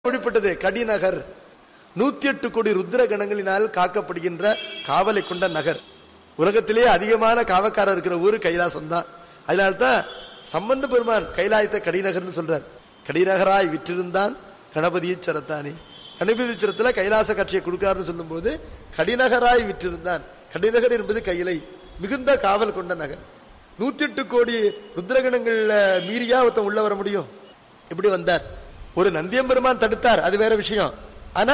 எப்படிப்பட்டது கடிநகர் நூத்தி எட்டு கோடி ருத்ர கணங்களினால் காக்கப்படுகின்ற காவலை கொண்ட நகர் உலகத்திலே அதிகமான காவக்காரர் இருக்கிற ஊரு கைலாசம் தான் அதனால்தான் சம்பந்த பெருமான் கைலாயத்தை கடிநகர்னு சொல்றார் கடிநகராய் விற்றிருந்தான் கணபதியை சரத்தானே கணபதி சிரத்துல கைலாச காட்சியை கொடுக்காருன்னு சொல்லும்போது கடிநகராய் விற்றிருந்தான் கடிநகர் என்பது கையிலை மிகுந்த காவல் கொண்ட நகர் நூத்தி எட்டு கோடி ருத்ரகணங்கள்ல மீறியா ஒருத்தன் உள்ள வர முடியும் இப்படி வந்தார் ஒரு நந்தியம்பெருமான் தடுத்தார் அது வேற விஷயம் ஆனா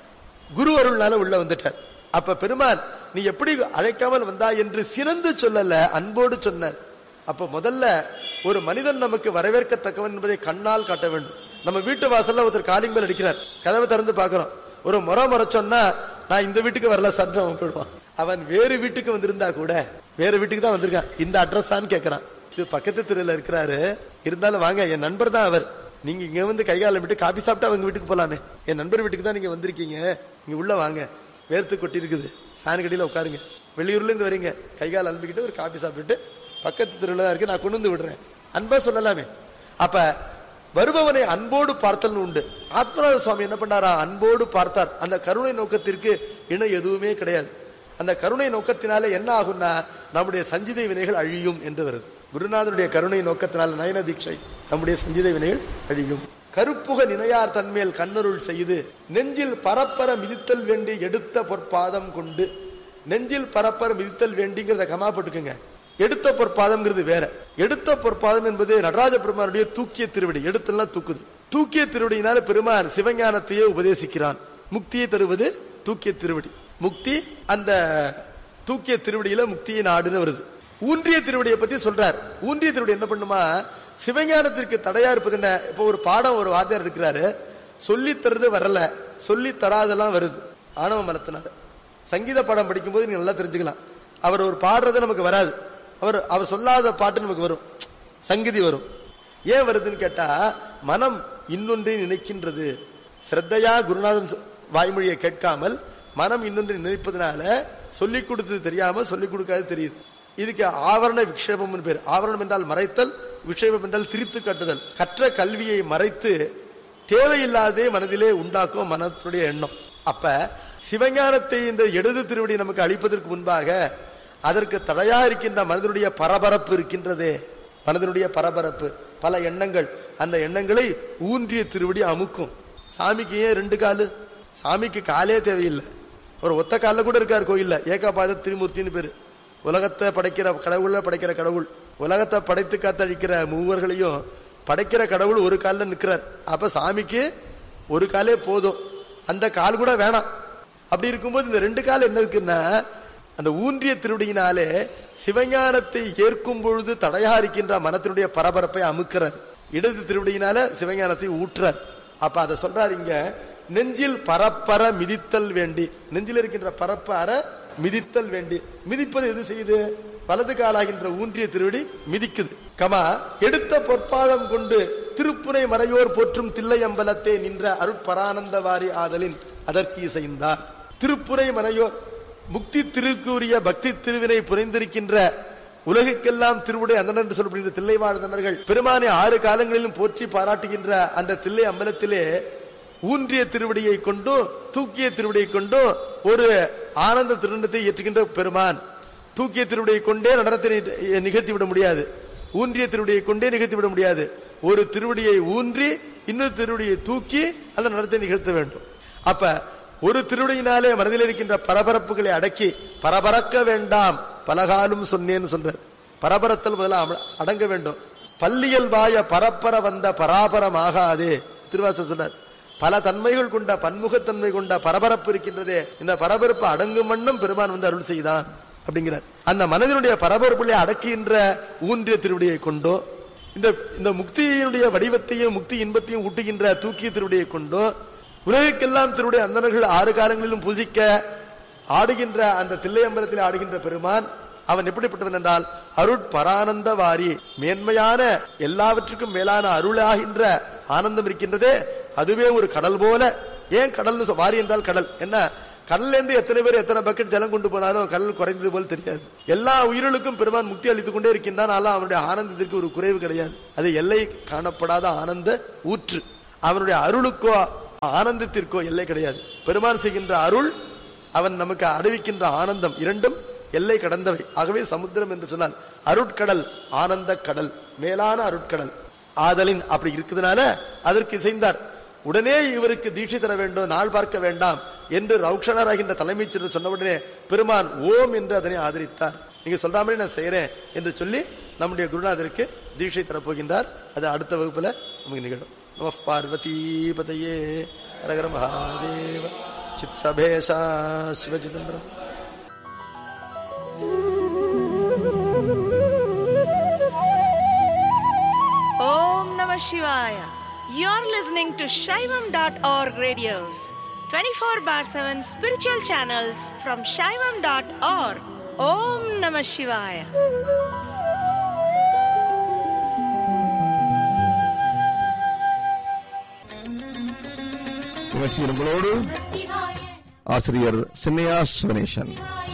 குரு அருள்னால உள்ள வந்துட்டார் அப்ப பெருமான் நீ எப்படி அழைக்காமல் வந்தா என்று சிறந்து சொல்லல அன்போடு சொன்னார் அப்ப முதல்ல ஒரு மனிதன் நமக்கு வரவேற்கத்தக்கவன் என்பதை கண்ணால் காட்ட வேண்டும் நம்ம வீட்டு வாசல்ல ஒருத்தர் காலிங் மேல் அடிக்கிறார் கதவை திறந்து பாக்குறோம் ஒரு முறை முறை சொன்னா நான் இந்த வீட்டுக்கு வரல சற்று அவன் போயிடுவான் அவன் வேறு வீட்டுக்கு வந்திருந்தா கூட வேற வீட்டுக்கு தான் வந்திருக்கான் இந்த அட்ரஸான்னு கேட்கறான் இது பக்கத்து தெருவில் இருக்கிறாரு இருந்தாலும் வாங்க என் நண்பர் தான் அவர் நீங்க இங்க வந்து கைகாலம் விட்டு காபி சாப்பிட்டு அவங்க வீட்டுக்கு போலாமே என் நண்பர் வீட்டுக்கு தான் நீங்க வந்திருக்கீங்க இங்க உள்ள வாங்க வேர்த்து கொட்டி இருக்குது ஃபேன் கடியில உட்காருங்க வெளியூர்ல இருந்து வரீங்க கைகால் அனுப்பிக்கிட்டு ஒரு காபி சாப்பிட்டுட்டு பக்கத்து தெருவில் தான் இருக்கு நான் கொண்டு வந்து விடுறேன் அன்பா சொல்லலாமே அப்ப வருபவனை அன்போடு பார்த்தல் உண்டு ஆத்மநாத சுவாமி என்ன பண்ணாரா அன்போடு பார்த்தார் அந்த கருணை நோக்கத்திற்கு இணை எதுவுமே கிடையாது அந்த கருணை நோக்கத்தினால என்ன ஆகும்னா நம்முடைய சஞ்சிதை வினைகள் அழியும் என்று வருது குருநாதனுடைய கருணை நோக்கத்தினால நயன தீட்சை நம்முடைய சஞ்சிதை வினைகள் அழியும் கருப்புக நினையார் தன்மேல் கண்ணருள் செய்து நெஞ்சில் பரப்பர மிதித்தல் வேண்டி எடுத்த பொற்பாதம் கொண்டு நெஞ்சில் பரப்பர மிதித்தல் வேண்டிங்கிறத கமா போட்டுக்குங்க எடுத்த பொற்பாதம்ங்கிறது வேற எடுத்த பொற்பாதம் என்பது நடராஜ பெருமானுடைய தூக்கிய திருவடி எடுத்தெல்லாம் தூக்குது தூக்கிய திருவடியினால பெருமான் சிவஞானத்தையே உபதேசிக்கிறான் முக்தியை தருவது தூக்கிய திருவடி முக்தி அந்த தூக்கிய திருவடியில முக்தியை நாடுன்னு வருது ஊன்றிய திருவடியை பத்தி சொல்றார் ஊன்றிய திருவடி என்ன பண்ணுமா சிவஞானத்திற்கு தடையா இருப்பது என்ன இப்ப ஒரு பாடம் ஒரு வாத்தியார் இருக்கிறாரு சொல்லி தருது வரல சொல்லி தராதெல்லாம் வருது ஆணவ மலத்தினால சங்கீத பாடம் படிக்கும்போது நீங்க நல்லா தெரிஞ்சுக்கலாம் அவர் ஒரு பாடுறது நமக்கு வராது அவர் அவர் சொல்லாத பாட்டு நமக்கு வரும் சங்கீதி வரும் ஏன் வருதுன்னு கேட்டா மனம் இன்னொன்றை நினைக்கின்றது ஸ்ரத்தையா குருநாதன் சொ- வாய்மொழியை கேட்காமல் மனம் இன்னொன்றை நினைப்பதனால சொல்லிக் கொடுத்தது தெரியாம சொல்லிக் கொடுக்காது தெரியுது இதுக்கு ஆவரண விக்ஷேபம் பேர் ஆவரணம் என்றால் மறைத்தல் விக்ஷேபம் என்றால் திரித்து கட்டுதல் கற்ற கல்வியை மறைத்து தேவையில்லாதே மனதிலே உண்டாக்கும் மனத்துடைய எண்ணம் அப்ப சிவஞானத்தை இந்த இடது திருவடி நமக்கு அளிப்பதற்கு முன்பாக அதற்கு தடையா இருக்கின்ற மனதினுடைய பரபரப்பு இருக்கின்றதே மனதினுடைய பரபரப்பு பல எண்ணங்கள் அந்த எண்ணங்களை ஊன்றிய திருவடி அமுக்கும் சாமிக்கு ஏன் ரெண்டு காலு சாமிக்கு காலே தேவையில்லை ஒரு ஒத்த காலில் கூட இருக்கார் கோயில்ல ஏகாபாத திரிமூர்த்தின்னு பேரு உலகத்தை படைக்கிற கடவுள படைக்கிற கடவுள் உலகத்தை படைத்து காத்தழிக்கிற மூவர்களையும் படைக்கிற கடவுள் ஒரு காலில் நிற்கிறார் அப்ப சாமிக்கு ஒரு காலே போதும் அந்த கால் கூட வேணாம் அப்படி இருக்கும்போது இந்த ரெண்டு கால் என்ன இருக்குன்னா அந்த ஊன்றிய திருவடியினாலே சிவஞானத்தை ஏற்கும் பொழுது தடையா இருக்கின்ற மனத்தினுடைய பரபரப்பை அமுக்கிறார் இடது திருவடியினால சிவஞானத்தை ஊற்றுறார் அப்ப அதை சொல்றாரு இங்க நெஞ்சில் பரப்பர மிதித்தல் வேண்டி நெஞ்சில் இருக்கின்ற பரப்ப அற மிதித்தல் வேண்டி மிதிப்பது எது செய்யுது வலது காலாகின்ற ஊன்றிய திருவடி மிதிக்குது கமா எடுத்த பொற்பாதம் கொண்டு திருப்புனை மறையோர் போற்றும் தில்லை அம்பலத்தே நின்ற அருட்பரானந்தவாரி ஆதலின் அதற்கு இசைந்தார் திருப்புனை மறையோர் முக்தி திருக்கூறிய பக்தி திருவினை புரிந்திருக்கின்ற உலகுக்கெல்லாம் திருவுடை அந்தனர் என்று சொல்லப்படுகிற தில்லை வாழ்ந்தனர்கள் பெருமானை ஆறு காலங்களிலும் போற்றி பாராட்டுகின்ற அந்த தில்லை அம்பலத்திலே ஊன்றிய திருவடியை கொண்டும் தூக்கிய திருவடியை கொண்டும் ஒரு ஆனந்த திருநத்தை ஏற்றுகின்ற பெருமான் தூக்கிய திருவடியை கொண்டே நடனத்தை நி- நிகழ்த்தி விட முடியாது ஊன்றிய திருவடியை கொண்டே நிகழ்த்தி விட முடியாது ஒரு திருவடியை ஊன்றி இன்னொரு திருவடியை தூக்கி அந்த நடனத்தை நிகழ்த்த வேண்டும் அப்ப ஒரு திருவடியினாலே மனதில் இருக்கின்ற பரபரப்புகளை அடக்கி பரபரக்க வேண்டாம் பலகாலும் சொன்னேன்னு சொல்றார் பரபரத்தல் முதல்ல அம- அடங்க வேண்டும் பல்லியல் வாய பரப்பர வந்த பராபரமாகாதே திருவாசர் சொன்னார் பல தன்மைகள் கொண்ட பன்முகத்தன்மை கொண்ட பரபரப்பு இருக்கின்றதே இந்த பரபரப்பு அடங்கும் வண்ணம் பெருமான் வந்து அருள் செய்தான் அப்படிங்கிறார் அந்த மனதினுடைய பரபரப்புகளை அடக்குகின்ற ஊன்றிய திருவடியை கொண்டோ இந்த இந்த முக்தியினுடைய வடிவத்தையும் முக்தி இன்பத்தையும் ஊட்டுகின்ற தூக்கிய திருவடியை கொண்டோ உலகுக்கெல்லாம் திருவுடைய அந்தனர்கள் ஆறு காலங்களிலும் பூஜிக்க ஆடுகின்ற அந்த தில்லையம்பலத்தில் ஆடுகின்ற பெருமான் அவன் எப்படிப்பட்டவன் என்றால் அருட்பரானந்த வாரி மேன்மையான எல்லாவற்றுக்கும் மேலான அருளாகின்ற ஆனந்தம் இருக்கின்றதே அதுவே ஒரு கடல் போல ஏன் கடல்னு சொ- வாரி என்றால் கடல் என்ன கடல்ல இருந்து எத்தனை பேர் எத்தனை பக்கெட் ஜலம் கொண்டு போனாலும் கடல் குறைந்தது போல் தெரியாது எல்லா உயிர்களுக்கும் பெருமான் முக்தி அளித்துக் கொண்டே இருக்கின்றான் ஆனால் அவனுடைய ஆனந்தத்திற்கு ஒரு குறைவு கிடையாது அது எல்லை காணப்படாத ஆனந்த ஊற்று அவனுடைய அருளுக்கோ ஆனந்தத்திற்கோ எல்லை கிடையாது பெருமான் செய்கின்ற அருள் அவன் நமக்கு அறிவிக்கின்ற ஆனந்தம் இரண்டும் எல்லை கடந்தவை ஆகவே சமுத்திரம் என்று சொன்னால் அருட்கடல் ஆனந்த கடல் மேலான அருட்கடல் ஆதலின் அப்படி இருக்குதுனால அதற்கு இசைந்தார் உடனே இவருக்கு தீட்சை தர வேண்டும் நாள் பார்க்க வேண்டாம் என்று ரவுக்ஷணராகின்ற தலைமைச் செயலர் சொன்ன உடனே பெருமான் ஓம் என்று அதனை ஆதரித்தார் நீங்க சொல்ற மாதிரி நான் செய்யறேன் என்று சொல்லி நம்முடைய குருநாதருக்கு தீட்சை தரப்போகின்றார் அது அடுத்த வகுப்புல நமக்கு நிகழும் நம பார்வதி பதையே ஹரஹர Mahadeva Sid சபேஷா சிவஜிதம்பரம் Om Namah Shivaya. You're listening to Shaivam.org radios, 24 bar 7 spiritual channels from Shaivam.org. Om Namah Shivaya. நிகழ்ச்சியில் உங்களோடு ஆசிரியர் சின்னையா சிவனேசன்